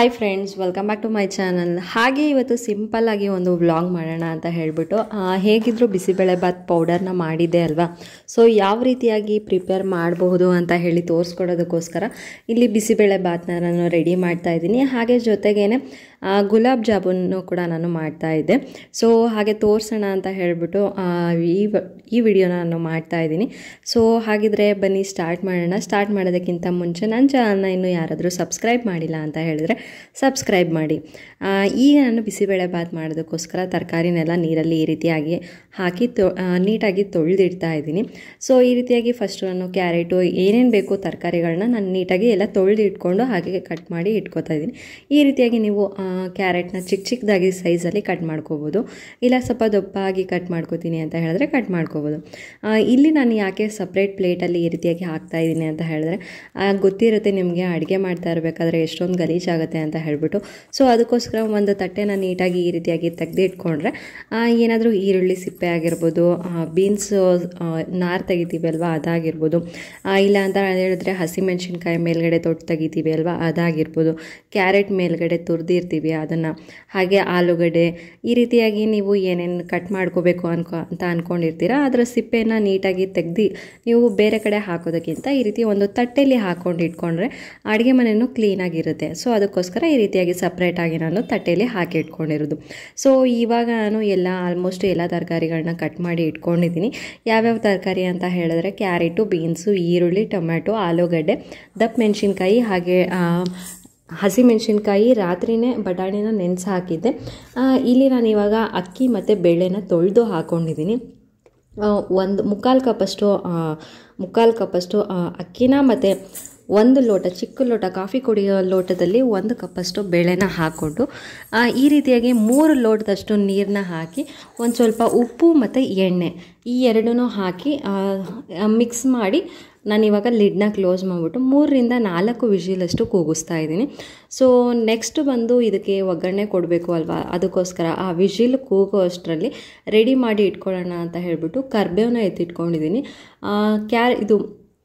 hi friends welcome back to my channel ಹಾಗೆ ಇವತ್ತು simple ಆಗಿ ಒಂದು ವ್ಲಾಗ್ ಮಾಡೋಣ ಅಂತ ಹೇಳಿಬಿಟ್ಟು ಹೇಗಿದ್ರು ಬಿಸಿಬೇಳೆ ಬಾತ್ ಪೌಡರ್ನ ಮಾಡಿದ್ದೆ ಅಲ್ವಾ ಸೊ ಯಾವ ರೀತಿಯಾಗಿ ಪ್ರಿಪೇರ್ ಮಾಡಬಹುದು ಅಂತ ಹೇಳಿ ತೋರಿಸ್ಕೊಡೋದಕ್ಕೋಸ್ಕರ ಇಲ್ಲಿ ಬಿಸಿಬೇಳೆ ಬಾತ್ನ ನಾನು ರೆಡಿ ಮಾಡ್ತಾ ಇದ್ದೀನಿ ಹಾಗೆ ಜೊತೆಗೇನೆ ಆ, ಗುಲಾಬ್ ಜಾಮೂನು ಕೂಡ ನಾನು ಮಾಡ್ತಾ ಇದ್ದೆ ಸೊ ಹಾಗೆ ತೋರಿಸೋಣ ಅಂತ ಹೇಳಿಬಿಟ್ಟು ಈ ವ- ಈ ವಿಡಿಯೋನ ನಾನು ಮಾಡ್ತಾ ಇದ್ದೀನಿ ಸೊ ಹಾಗಿದ್ರೆ ಬನ್ನಿ ಸ್ಟಾರ್ಟ್ ಮಾಡೋಣ ಸ್ಟಾರ್ಟ್ ಮಾಡೋದಕ್ಕಿಂತ ಮುಂಚೆ ನನ್ನ ಚಾನಲ್ನ ಇನ್ನೂ ಯಾರಾದರೂ ಸಬ್ಸ್ಕ್ರೈಬ್ ಮಾಡಿಲ್ಲ ಅಂತ ಹೇಳಿದ್ರೆ ಸಬ್ಸ್ಕ್ರೈಬ್ ಮಾಡಿ ಆ, ಈಗ ನಾನು ಬಿಸಿಬೇಳೆ ಬಾತ್ ಮಾಡೋದಕ್ಕೋಸ್ಕರ ತರಕಾರಿನೆಲ್ಲ ನೀರಲ್ಲಿ ಈ ರೀತಿಯಾಗಿ ಹಾಕಿ ತೊ ಆ, ನೀಟಾಗಿ ತೊಳೆದಿಡ್ತಾ ಇದ್ದೀನಿ ಸೊ ಈ ರೀತಿಯಾಗಿ ಫಸ್ಟು ನಾನು ಕ್ಯಾರೆಟು ಏನೇನು ಬೇಕು ತರಕಾರಿಗಳನ್ನ ನಾನು ನೀಟಾಗಿ ಎಲ್ಲ ತೊಳೆದು ಇಟ್ಕೊಂಡು ಹಾಗೆ ಕಟ್ ಮಾಡಿ ಇಟ್ಕೊತಾ ಇದ್ದೀನಿ ಈ ರೀತಿಯಾಗಿ ನೀವು ಆ, ಕ್ಯಾರೆಟ್ನ ಚಿಕ್ಕ ಚಿಕ್ಕದಾಗಿ ಸೈಜಲ್ಲಿ ಕಟ್ ಮಾಡ್ಕೋಬೋದು ಇಲ್ಲ ಸ್ವಲ್ಪ ದಪ್ಪಾಗಿ ಕಟ್ ಮಾಡ್ಕೋತೀನಿ ಅಂತ ಹೇಳಿದ್ರೆ ಕಟ್ ಮಾಡ್ಕೋಬೋದು ಆ, ಇಲ್ಲಿ ನಾನು ಯಾಕೆ ಸಪ್ರೇಟ್ ಪ್ಲೇಟಲ್ಲಿ ಈ ರೀತಿಯಾಗಿ ಹಾಕ್ತಾ ಇದ್ದೀನಿ ಅಂತ ಹೇಳಿದ್ರೆ ಆ, ಗೊತ್ತಿರುತ್ತೆ ನಿಮಗೆ ಅಡುಗೆ ಮಾಡ್ತಾ ಇರಬೇಕಾದ್ರೆ ಎಷ್ಟೊಂದು ಗಲೀಜಾಗುತ್ತೆ ಅಂತ ಹೇಳ್ಬಿಟ್ಟು ಸೊ ಅದಕ್ಕೋಸ್ಕರ ಒಂದು ತಟ್ಟೆನ ನೀಟಾಗಿ ಈ ರೀತಿಯಾಗಿ ತೆಗೆದಿಟ್ಕೊಂಡ್ರೆ ಏನಾದರೂ ಈರುಳ್ಳಿ ಸಿಪ್ಪೆ ಆಗಿರ್ಬೋದು ಬೀನ್ಸ್ ನಾರು ತೆಗಿತೀವಿ ಅಲ್ವಾ ಅದಾಗಿರ್ಬೋದು ಆ, ಇಲ್ಲ ಅಂತ ಹೇಳಿದ್ರೆ ಹಸಿಮೆಣಸಿನ್ಕಾಯಿ ಮೇಲ್ಗಡೆ ತೊಟ್ಟು ತೆಗಿತೀವಿ ಅಲ್ವಾ ಅದಾಗಿರ್ಬೋದು ಕ್ಯಾರೆಟ್ ಮೇಲ್ಗಡೆ ತುರಿದಿರ್ತೀವಿ ಅದನ್ನು ಹಾಗೆ ಆಲೂಗಡ್ಡೆ ಈ ರೀತಿಯಾಗಿ ನೀವು ಏನೇನು ಕಟ್ ಮಾಡ್ಕೋಬೇಕು ಅನ್ಕೊ ಅಂತ ಅಂದ್ಕೊಂಡಿರ್ತೀರ ಅದರ ಸಿಪ್ಪೆನ ನೀಟಾಗಿ ತೆಗ್ದು ನೀವು ಬೇರೆ ಕಡೆ ಹಾಕೋದಕ್ಕಿಂತ ಈ ರೀತಿ ಒಂದು ತಟ್ಟೆಯಲ್ಲಿ ಹಾಕ್ಕೊಂಡು ಇಟ್ಕೊಂಡ್ರೆ ಅಡುಗೆ ಮನೆಯೂ ಕ್ಲೀನಾಗಿರುತ್ತೆ ಸೊ ಅದಕ್ಕೋಸ್ಕರ ಈ ರೀತಿಯಾಗಿ ಸಪ್ರೇಟಾಗಿ ನಾನು ತಟ್ಟೆಯಲ್ಲಿ ಹಾಕಿ ಇಟ್ಕೊಂಡಿರೋದು ಸೊ ಇವಾಗ ನಾನು ಎಲ್ಲ ಆಲ್ಮೋಸ್ಟ್ ಎಲ್ಲ ತರಕಾರಿಗಳನ್ನ ಕಟ್ ಮಾಡಿ ಇಟ್ಕೊಂಡಿದ್ದೀನಿ ಯಾವ್ಯಾವ ತರಕಾರಿ ಅಂತ ಹೇಳಿದ್ರೆ ಕ್ಯಾರೆಟು ಬೀನ್ಸು ಈರುಳ್ಳಿ ಟೊಮ್ಯಾಟೊ ಆಲೂಗಡ್ಡೆ ದಪ್ಪ ಮೆಣಸಿನ್ಕಾಯಿ ಹಾಗೆ ಆ, ಹಸಿಮೆಣಸಿನ್ಕಾಯಿ ರಾತ್ರಿನೇ ಬಟಾಣಿನ ನೆನೆಸಿ ಹಾಕಿದ್ದೆ ಆ, ಇಲ್ಲಿ ನಾನು ಇವಾಗ ಅಕ್ಕಿ ಮತ್ತು ಬೇಳೆನ ತೊಳೆದು ಹಾಕ್ಕೊಂಡಿದ್ದೀನಿ ಆ, ಒಂದು ಮುಕ್ಕಾಲು ಕಪ್ಪಷ್ಟು ಆ, ಮುಕ್ಕಾಲು ಕಪ್ಪಷ್ಟು ಆ, ಅಕ್ಕಿನ ಮತ್ತು ಒಂದು ಲೋಟ ಚಿಕ್ಕ ಲೋಟ ಕಾಫಿ ಕುಡಿಯೋ ಲೋಟದಲ್ಲಿ ಒಂದು ಕಪ್ಪಷ್ಟು ಬೇಳೆನ ಹಾಕ್ಕೊಂಡು ಆ, ಈ ರೀತಿಯಾಗಿ ಮೂರು ಲೋಟದಷ್ಟು ನೀರನ್ನ ಹಾಕಿ ಒಂದು ಸ್ವಲ್ಪ ಉಪ್ಪು ಮತ್ತು ಎಣ್ಣೆ ಈ ಎರಡನ್ನೂ ಹಾಕಿ ಮಿಕ್ಸ್ ಮಾಡಿ ನಾನು ಇವಾಗ ಲಿಡ್ನ ಕ್ಲೋಸ್ ಮಾಡಿಬಿಟ್ಟು ಮೂರರಿಂದ ನಾಲ್ಕು ವಿಜಿಲಷ್ಟು ಕೂಗಿಸ್ತಾ ಇದ್ದೀನಿ ಸೊ ನೆಕ್ಸ್ಟ್ ಬಂದು ಇದಕ್ಕೆ ಒಗ್ಗರಣೆ ಕೊಡಬೇಕು ಅಲ್ವಾ ಅದಕ್ಕೋಸ್ಕರ ಆ ವಿಜಿಲ್ ಕೂಗೋ ಅಷ್ಟರಲ್ಲಿ ರೆಡಿ ಮಾಡಿ ಇಟ್ಕೊಳ್ಳೋಣ ಅಂತ ಹೇಳಿಬಿಟ್ಟು ಕರ್ಬೇವನ್ನ ಎತ್ತಿಟ್ಕೊಂಡಿದ್ದೀನಿ ಕ್ಯಾ ಇದು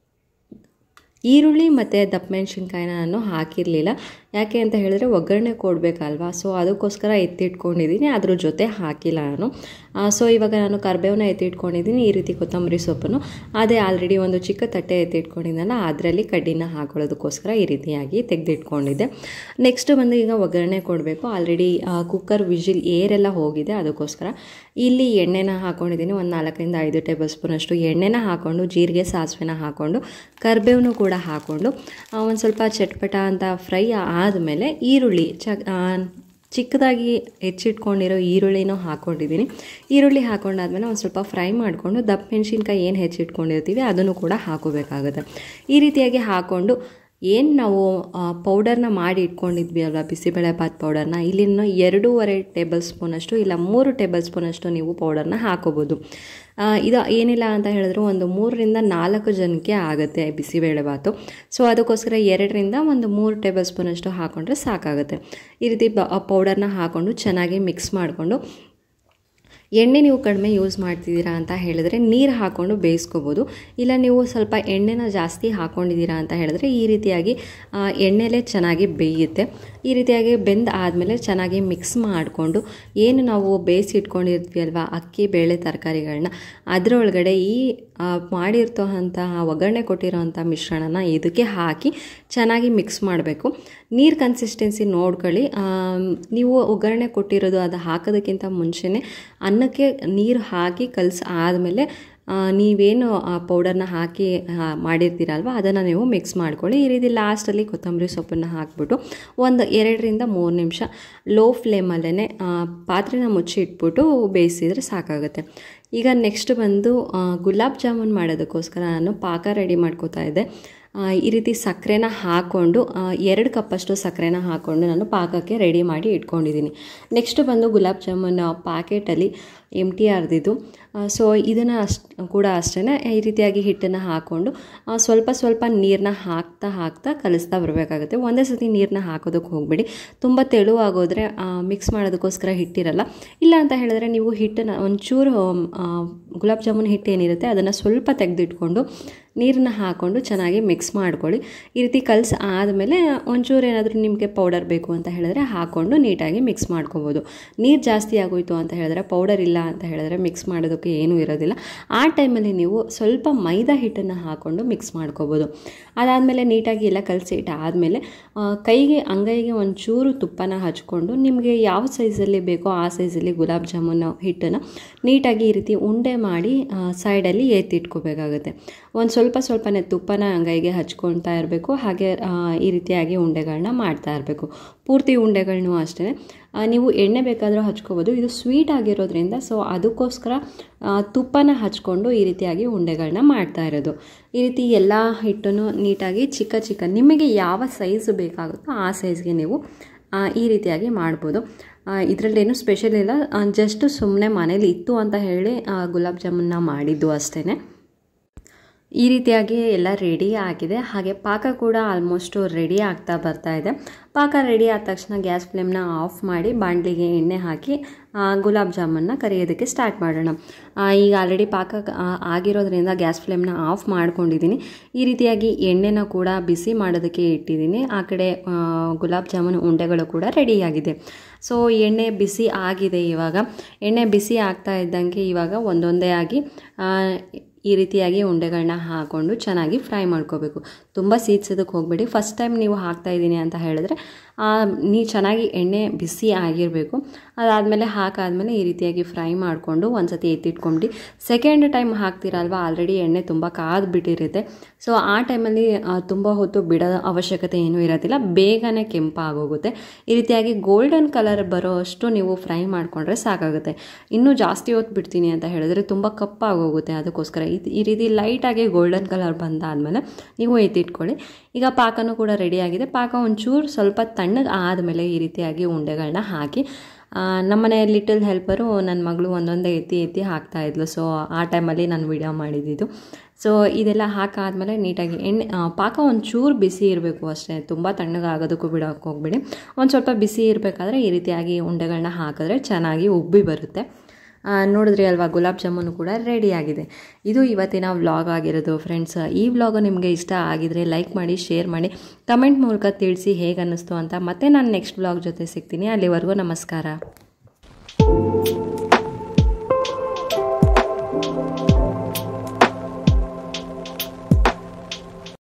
ಈರುಳ್ಳಿ ಮತ್ತು ದಪ್ಪ ಮೆಣಸಿನ್ಕಾಯಿನ ನಾನು ಹಾಕಿರಲಿಲ್ಲ ಯಾಕೆ ಅಂತ ಹೇಳಿದ್ರೆ ಒಗ್ಗರಣೆ ಕೊಡಬೇಕಲ್ವಾ ಸೊ ಅದಕ್ಕೋಸ್ಕರ ಎತ್ತಿಟ್ಕೊಂಡಿದ್ದೀನಿ ಅದ್ರ ಜೊತೆ ಹಾಕಿಲ್ಲ ನಾನು ಸೊ ಇವಾಗ ನಾನು ಕರ್ಬೇವನ್ನ ಎತ್ತಿಟ್ಕೊಂಡಿದ್ದೀನಿ ಈ ರೀತಿ ಕೊತ್ತಂಬರಿ ಸೊಪ್ಪನ್ನು ಅದೇ ಆಲ್ರೆಡಿ ಒಂದು ಚಿಕ್ಕ ತಟ್ಟೆ ಎತ್ತಿಟ್ಕೊಂಡಿದ್ದಲ್ಲ ಅದರಲ್ಲಿ ಕಡ್ಡಿನ ಹಾಕೊಳ್ಳೋದಕ್ಕೋಸ್ಕರ ಈ ರೀತಿಯಾಗಿ ತೆಗೆದಿಟ್ಕೊಂಡಿದ್ದೆ ನೆಕ್ಸ್ಟ್ ಬಂದು ಈಗ ಒಗ್ಗರಣೆ ಕೊಡಬೇಕು ಆಲ್ರೆಡಿ ಕುಕ್ಕರ್ ವಿಜಿಲ್ ಏರೆಲ್ಲ ಹೋಗಿದೆ ಅದಕ್ಕೋಸ್ಕರ ಇಲ್ಲಿ ಎಣ್ಣೆನ ಹಾಕ್ಕೊಂಡಿದ್ದೀನಿ ಒಂದು ನಾಲ್ಕರಿಂದ ಐದು ಟೇಬಲ್ ಸ್ಪೂನಷ್ಟು ಎಣ್ಣೆನ ಹಾಕ್ಕೊಂಡು ಜೀರಿಗೆ ಸಾಸಿವೆನ ಹಾಕ್ಕೊಂಡು ಕರ್ಬೇವನು ಕೂಡ ಹಾಕ್ಕೊಂಡು ಒಂದು ಸ್ವಲ್ಪ ಚಟ್ಪಟ ಅಂತ ಫ್ರೈ ಆದಮೇಲೆ ಈರುಳ್ಳಿ ಚ ಆ, ಚಿಕ್ಕದಾಗಿ ಹೆಚ್ಚಿಟ್ಕೊಂಡಿರೋ ಈರುಳ್ಳಿನೂ ಹಾಕ್ಕೊಂಡಿದ್ದೀನಿ ಈರುಳ್ಳಿ ಹಾಕೊಂಡಾದ್ಮೇಲೆ ಒಂದು ಸ್ವಲ್ಪ ಫ್ರೈ ಮಾಡಿಕೊಂಡು ದಪ್ಪ ಮೆಣಸಿನ್ಕಾಯಿ ಏನು ಹೆಚ್ಚಿಟ್ಕೊಂಡಿರ್ತೀವಿ ಅದನ್ನು ಕೂಡ ಹಾಕೋಬೇಕಾಗುತ್ತೆ ಈ ರೀತಿಯಾಗಿ ಹಾಕ್ಕೊಂಡು ಏನು ನಾವು ಪೌಡರ್ನ ಮಾಡಿ ಇಟ್ಕೊಂಡಿದ್ವಿ ಅಲ್ವಾ ಬಿಸಿಬೇಳೆ ಬಾತ್ ಪೌಡರ್ನ ಇಲ್ಲಿನ ಎರಡೂವರೆ ಟೇಬಲ್ ಸ್ಪೂನಷ್ಟು ಇಲ್ಲ ಮೂರು ಟೇಬಲ್ ಸ್ಪೂನಷ್ಟು ನೀವು ಪೌಡರ್ನ ಹಾಕೋಬೋದು ಆ, ಇದು ಏನಿಲ್ಲ ಅಂತ ಹೇಳಿದ್ರು ಒಂದು ಮೂರರಿಂದ ನಾಲ್ಕು ಜನಕ್ಕೆ ಆಗುತ್ತೆ ಬಿಸಿಬೇಳೆ ಬಾತು ಸೊ ಅದಕ್ಕೋಸ್ಕರ ಎರಡರಿಂದ ಒಂದು ಮೂರು ಟೇಬಲ್ ಸ್ಪೂನಷ್ಟು ಹಾಕ್ಕೊಂಡ್ರೆ ಸಾಕಾಗುತ್ತೆ ಈ ರೀತಿ ಬ ಪೌಡರ್ನ ಹಾಕ್ಕೊಂಡು ಚೆನ್ನಾಗಿ ಮಿಕ್ಸ್ ಮಾಡಿಕೊಂಡು ಎಣ್ಣೆ ನೀವು ಕಡಿಮೆ ಯೂಸ್ ಮಾಡ್ತಿದ್ದೀರಾ ಅಂತ ಹೇಳಿದ್ರೆ ನೀರು ಹಾಕ್ಕೊಂಡು ಬೇಯಿಸ್ಕೋಬೋದು ಇಲ್ಲ ನೀವು ಸ್ವಲ್ಪ ಎಣ್ಣೆನ ಜಾಸ್ತಿ ಹಾಕ್ಕೊಂಡಿದ್ದೀರಾ ಅಂತ ಹೇಳಿದ್ರೆ ಈ ರೀತಿಯಾಗಿ ಆ, ಎಣ್ಣೆಲೇ ಚೆನ್ನಾಗಿ ಬೇಯುತ್ತೆ ಈ ರೀತಿಯಾಗಿ ಬೆಂದ ಆದಮೇಲೆ ಚೆನ್ನಾಗಿ ಮಿಕ್ಸ್ ಮಾಡಿಕೊಂಡು ಏನು ನಾವು ಬೇಯಿಸಿ ಇಟ್ಕೊಂಡಿರ್ತೀವಿ ಅಲ್ವಾ ಅಕ್ಕಿ ಬೇಳೆ ತರಕಾರಿಗಳನ್ನ ಅದರೊಳಗಡೆ ಈ ಆ, ಮಾಡಿರ್ತೋ ಅಂತಹ ಒಗ್ಗರಣೆ ಕೊಟ್ಟಿರೋಂಥ ಮಿಶ್ರಣನ ಇದಕ್ಕೆ ಹಾಕಿ ಚೆನ್ನಾಗಿ ಮಿಕ್ಸ್ ಮಾಡಬೇಕು ನೀರು ಕನ್ಸಿಸ್ಟೆನ್ಸಿ ನೋಡ್ಕೊಳ್ಳಿ ಆಮ್, ನೀವು ಒಗ್ಗರಣೆ ಕೊಟ್ಟಿರೋದು ಅದು ಹಾಕೋದಕ್ಕಿಂತ ಮುಂಚೆನೇ ಅನ್ನಕ್ಕೆ ನೀರು ಹಾಕಿ ಕಲಸಿ ಆದಮೇಲೆ ನೀವೇನು ಆ ಪೌಡರ್ನ ಹಾಕಿ ಆ, ಮಾಡಿರ್ತೀರಲ್ವ ಅದನ್ನು ನೀವು ಮಿಕ್ಸ್ ಮಾಡ್ಕೊಳ್ಳಿ ಈ ರೀತಿ ಲಾಸ್ಟಲ್ಲಿ ಕೊತ್ತಂಬರಿ ಸೊಪ್ಪನ್ನು ಹಾಕ್ಬಿಟ್ಟು ಒಂದು ಎರಡರಿಂದ ಮೂರು ನಿಮಿಷ ಲೋ ಫ್ಲೇಮಲ್ಲೇ ಪಾತ್ರೆನ ಮುಚ್ಚಿ ಇಟ್ಬಿಟ್ಟು ಬೇಯಿಸಿದ್ರೆ ಸಾಕಾಗುತ್ತೆ ಈಗ ನೆಕ್ಸ್ಟ್ ಬಂದು ಆ, ಗುಲಾಬ್ ಜಾಮೂನ್ ಮಾಡೋದಕ್ಕೋಸ್ಕರ ನಾನು ಪಾಕ ರೆಡಿ ಮಾಡ್ಕೋತಾ ಇದ್ದೆ ಆ, ಈ ರೀತಿ ಸಕ್ಕರೆನ ಹಾಕ್ಕೊಂಡು ಆ, ಎರಡು ಕಪ್ಪಷ್ಟು ಸಕ್ಕರೆನ ಹಾಕ್ಕೊಂಡು ನಾನು ಪಾಕಕ್ಕೆ ರೆಡಿ ಮಾಡಿ ಇಟ್ಕೊಂಡಿದ್ದೀನಿ ನೆಕ್ಸ್ಟ್ ಬಂದು ಗುಲಾಬ್ ಜಾಮೂನ್ ಪ್ಯಾಕೆಟಲ್ಲಿ ಎಮ್ ಟಿ ಆರ್ದಿದ್ದು ಸೊ ಇದನ್ನು ಅಷ್ಟು ಕೂಡ ಅಷ್ಟೇ ಈ ರೀತಿಯಾಗಿ ಹಿಟ್ಟನ್ನು ಹಾಕ್ಕೊಂಡು ಆ, ಸ್ವಲ್ಪ ಸ್ವಲ್ಪ ನೀರನ್ನ ಹಾಕ್ತಾ ಹಾಕ್ತಾ ಕಲಿಸ್ತಾ ಬರಬೇಕಾಗುತ್ತೆ ಒಂದೇ ಸತಿ ನೀರನ್ನ ಹಾಕೋದಕ್ಕೆ ಹೋಗಬೇಡಿ ತುಂಬ ತೆಳುವಾಗೋದ್ರೆ ಮಿಕ್ಸ್ ಮಾಡೋದಕ್ಕೋಸ್ಕರ ಹಿಟ್ಟಿರಲ್ಲ ಇಲ್ಲ ಅಂತ ಹೇಳಿದ್ರೆ ನೀವು ಹಿಟ್ಟನ್ನು ಒಂಚೂರು ಆ, ಗುಲಾಬ್ ಜಾಮೂನ್ ಹಿಟ್ಟು ಏನಿರುತ್ತೆ ಅದನ್ನು ಸ್ವಲ್ಪ ತೆಗೆದಿಟ್ಕೊಂಡು ನೀರನ್ನ ಹಾಕ್ಕೊಂಡು ಚೆನ್ನಾಗಿ ಮಿಕ್ಸ್ ಮಾಡ್ಕೊಳ್ಳಿ ಈ ರೀತಿ ಕಲಸಿ ಆದಮೇಲೆ ಒಂಚೂರು ಏನಾದರೂ ನಿಮಗೆ ಪೌಡರ್ ಬೇಕು ಅಂತ ಹೇಳಿದ್ರೆ ಹಾಕ್ಕೊಂಡು ನೀಟಾಗಿ ಮಿಕ್ಸ್ ಮಾಡ್ಕೋಬೋದು ನೀರು ಜಾಸ್ತಿ ಆಗೋಯ್ತು ಅಂತ ಹೇಳಿದ್ರೆ ಪೌಡರ್ ಇಲ್ಲ ಅಂತ ಹೇಳಿದ್ರೆ ಮಿಕ್ಸ್ ಮಾಡೋದಕ್ಕೆ ಏನೂ ಇರೋದಿಲ್ಲ ಆ ಟೈಮಲ್ಲಿ ನೀವು ಸ್ವಲ್ಪ ಮೈದಾ ಹಿಟ್ಟನ್ನು ಹಾಕ್ಕೊಂಡು ಮಿಕ್ಸ್ ಮಾಡ್ಕೋಬೋದು ಅದಾದಮೇಲೆ ನೀಟಾಗಿ ಎಲ್ಲ ಕಲಸಿ ಇಟ್ಟಾದಮೇಲೆ ಕೈಗೆ ಅಂಗೈಗೆ ಒಂಚೂರು ತುಪ್ಪನ ಹಚ್ಕೊಂಡು ನಿಮಗೆ ಯಾವ ಸೈಜಲ್ಲಿ ಬೇಕೋ ಆ ಸೈಜಲ್ಲಿ ಗುಲಾಬ್ ಜಾಮೂನ್ ಹಿಟ್ಟನ್ನು ನೀಟಾಗಿ ಈ ರೀತಿ ಉಂಡೆ ಮಾಡಿ ಸೈಡಲ್ಲಿ ಎತ್ತಿಟ್ಕೋಬೇಕಾಗುತ್ತೆ ಒಂದು ಸ್ವಲ್ಪ ಸ್ವಲ್ಪನೇ ತುಪ್ಪನ ಅಂಗೈಗೆ ಹಚ್ಕೊಳ್ತಾ ಇರಬೇಕು ಹಾಗೆ ಈ ರೀತಿಯಾಗಿ ಉಂಡೆಗಳನ್ನ ಮಾಡ್ತಾ ಇರಬೇಕು ಪೂರ್ತಿ ಉಂಡೆಗಳನ್ನೂ ಅಷ್ಟೇ ನೀವು ಎಣ್ಣೆ ಬೇಕಾದರೂ ಹಚ್ಕೋಬೋದು ಇದು ಸ್ವೀಟ್ ಆಗಿರೋದ್ರಿಂದ ಸೊ ಅದಕ್ಕೋಸ್ಕರ ತುಪ್ಪನ ಹಚ್ಕೊಂಡು ಈ ರೀತಿಯಾಗಿ ಉಂಡೆಗಳನ್ನ ಮಾಡ್ತಾ ಇರೋದು ಈ ರೀತಿ ಎಲ್ಲ ಹಿಟ್ಟನ್ನು ನೀಟಾಗಿ ಚಿಕ್ಕ ಚಿಕ್ಕ ನಿಮಗೆ ಯಾವ ಸೈಜ್ ಬೇಕಾಗುತ್ತೋ ಆ ಸೈಜ್ಗೆ ನೀವು ಈ ರೀತಿಯಾಗಿ ಮಾಡ್ಬೋದು ಇದರಲ್ಲೇನು ಸ್ಪೆಷಲ್ ಇಲ್ಲ ಜಸ್ಟ್ ಸುಮ್ಮನೆ ಮನೇಲಿ ಇತ್ತು ಅಂತ ಹೇಳಿ ಗುಲಾಬ್ ಜಾಮೂನ್ನ ಮಾಡಿದ್ದು ಅಷ್ಟೇ ಈ ರೀತಿಯಾಗಿ ಎಲ್ಲ ರೆಡಿ ಆಗಿದೆ ಹಾಗೆ ಪಾಕ ಕೂಡ ಆಲ್ಮೋಸ್ಟು ರೆಡಿ ಆಗ್ತಾ ಬರ್ತಾ ಇದೆ ಪಾಕ ರೆಡಿ ಆದ ತಕ್ಷಣ ಗ್ಯಾಸ್ ಫ್ಲೇಮ್ನ ಆಫ್ ಮಾಡಿ ಬಾಣಲಿಗೆ ಎಣ್ಣೆ ಹಾಕಿ ಗುಲಾಬ್ ಜಾಮೂನ್ನ ಕರಿಯೋದಕ್ಕೆ ಸ್ಟಾರ್ಟ್ ಮಾಡೋಣ ಈಗ ಆಲ್ರೆಡಿ ಪಾಕ ಆಗಿರೋದ್ರಿಂದ ಗ್ಯಾಸ್ ಫ್ಲೇಮ್ನ ಆಫ್ ಮಾಡ್ಕೊಂಡಿದ್ದೀನಿ ಈ ರೀತಿಯಾಗಿ ಎಣ್ಣೆನ ಕೂಡ ಬಿಸಿ ಮಾಡೋದಕ್ಕೆ ಇಟ್ಟಿದ್ದೀನಿ ಆ ಕಡೆ ಗುಲಾಬ್ ಜಾಮೂನ್ ಉಂಡೆಗಳು ಕೂಡ ರೆಡಿಯಾಗಿದೆ ಸೊ ಎಣ್ಣೆ ಬಿಸಿ ಆಗಿದೆ ಇವಾಗ ಎಣ್ಣೆ ಬಿಸಿ ಆಗ್ತಾ ಇದ್ದಂಗೆ ಇವಾಗ ಒಂದೊಂದೇ ಆಗಿ ಈ ರೀತಿಯಾಗಿ ಉಂಡೆಗಳನ್ನ ಹಾಕ್ಕೊಂಡು ಚೆನ್ನಾಗಿ ಫ್ರೈ ಮಾಡ್ಕೋಬೇಕು ತುಂಬ ಸೀದ್ಸೋದಕ್ಕೆ ಹೋಗಬೇಡಿ ಫಸ್ಟ್ ಟೈಮ್ ನೀವು ಹಾಕ್ತಾ ಇದ್ದೀನಿ ಅಂತ ಹೇಳಿದ್ರೆ ನೀ ಚೆನ್ನಾಗಿ ಎಣ್ಣೆ ಬಿಸಿ ಆಗಿರಬೇಕು ಅದಾದಮೇಲೆ ಹಾಕಾದ್ಮೇಲೆ ಈ ರೀತಿಯಾಗಿ ಫ್ರೈ ಮಾಡಿಕೊಂಡು ಒಂದು ಸತಿ ಎತ್ತಿಟ್ಕೊಂಡು ಸೆಕೆಂಡ್ ಟೈಮ್ ಹಾಕ್ತೀರಲ್ವ ಆಲ್ರೆಡಿ ಎಣ್ಣೆ ತುಂಬ ಕಾದು ಬಿಟ್ಟಿರುತ್ತೆ ಸೊ ಆ ಟೈಮಲ್ಲಿ ತುಂಬ ಹೊತ್ತು ಬಿಡೋ ಅವಶ್ಯಕತೆ ಏನೂ ಇರೋದಿಲ್ಲ ಬೇಗನೆ ಕೆಂಪಾಗೋಗುತ್ತೆ ಈ ರೀತಿಯಾಗಿ ಗೋಲ್ಡನ್ ಕಲರ್ ಬರೋ ಅಷ್ಟು ನೀವು ಫ್ರೈ ಮಾಡಿಕೊಂಡ್ರೆ ಸಾಕಾಗುತ್ತೆ ಇನ್ನೂ ಜಾಸ್ತಿ ಹೊತ್ತು ಬಿಡ್ತೀನಿ ಅಂತ ಹೇಳಿದ್ರೆ ತುಂಬ ಕಪ್ಪಾಗೋಗುತ್ತೆ ಅದಕ್ಕೋಸ್ಕರ ಈ ರೀತಿ ಲೈಟಾಗಿ ಗೋಲ್ಡನ್ ಕಲರ್ ಬಂದಾದಮೇಲೆ ನೀವು ಎತ್ತಿಟ್ಕೊಳ್ಳಿ ಈಗ ಪಾಕನೂ ಕೂಡ ರೆಡಿಯಾಗಿದೆ ಪಾಕ ಒಂಚೂರು ಸ್ವಲ್ಪ ತಣ್ಣಗೆ ಆದಮೇಲೆ ಈ ರೀತಿಯಾಗಿ ಉಂಡೆಗಳನ್ನ ಹಾಕಿ ನಮ್ಮನೆ ಲಿಟಲ್ ಹೆಲ್ಪರು ನನ್ನ ಮಗಳು ಒಂದೊಂದೇ ಎತ್ತಿ ಎತ್ತಿ ಹಾಕ್ತಾ ಇದ್ಲು ಸೊ ಆ ಟೈಮಲ್ಲಿ ನಾನು ವಿಡಿಯೋ ಮಾಡಿದ್ದಿದ್ದು ಸೊ ಇದೆಲ್ಲ ಹಾಕಾದ್ಮೇಲೆ ನೀಟಾಗಿ ಎಣ್ಣೆ ಪಾಕ ಒಂಚೂರು ಬಿಸಿ ಇರಬೇಕು ಅಷ್ಟೇ ತುಂಬ ತಣ್ಣಗಾಗೋದಕ್ಕೂ ಬಿಡೋಕ್ಕೆ ಹೋಗ್ಬೇಡಿ ಒಂದು ಸ್ವಲ್ಪ ಬಿಸಿ ಇರಬೇಕಾದ್ರೆ ಈ ರೀತಿಯಾಗಿ ಉಂಡೆಗಳನ್ನ ಹಾಕಿದ್ರೆ ಚೆನ್ನಾಗಿ ಉಬ್ಬಿ ಬರುತ್ತೆ ನೋಡಿದ್ರಿ ಅಲ್ವಾ ಗುಲಾಬ್ ಜಾಮೂನು ಕೂಡ ರೆಡಿಯಾಗಿದೆ ಇದು ಇವತ್ತಿನ ವ್ಲಾಗ್ ಆಗಿರೋದು ಫ್ರೆಂಡ್ಸ್ ಈ ವ್ಲಾಗು ನಿಮಗೆ ಇಷ್ಟ ಆಗಿದರೆ ಲೈಕ್ ಮಾಡಿ ಶೇರ್ ಮಾಡಿ ಕಮೆಂಟ್ ಮೂಲಕ ತಿಳಿಸಿ ಹೇಗೆ ಅನ್ನಿಸ್ತು ಅಂತ ಮತ್ತೆ ನಾನು ನೆಕ್ಸ್ಟ್ ವ್ಲಾಗ್ ಜೊತೆ ಸಿಗ್ತೀನಿ ಅಲ್ಲಿವರೆಗೂ ನಮಸ್ಕಾರ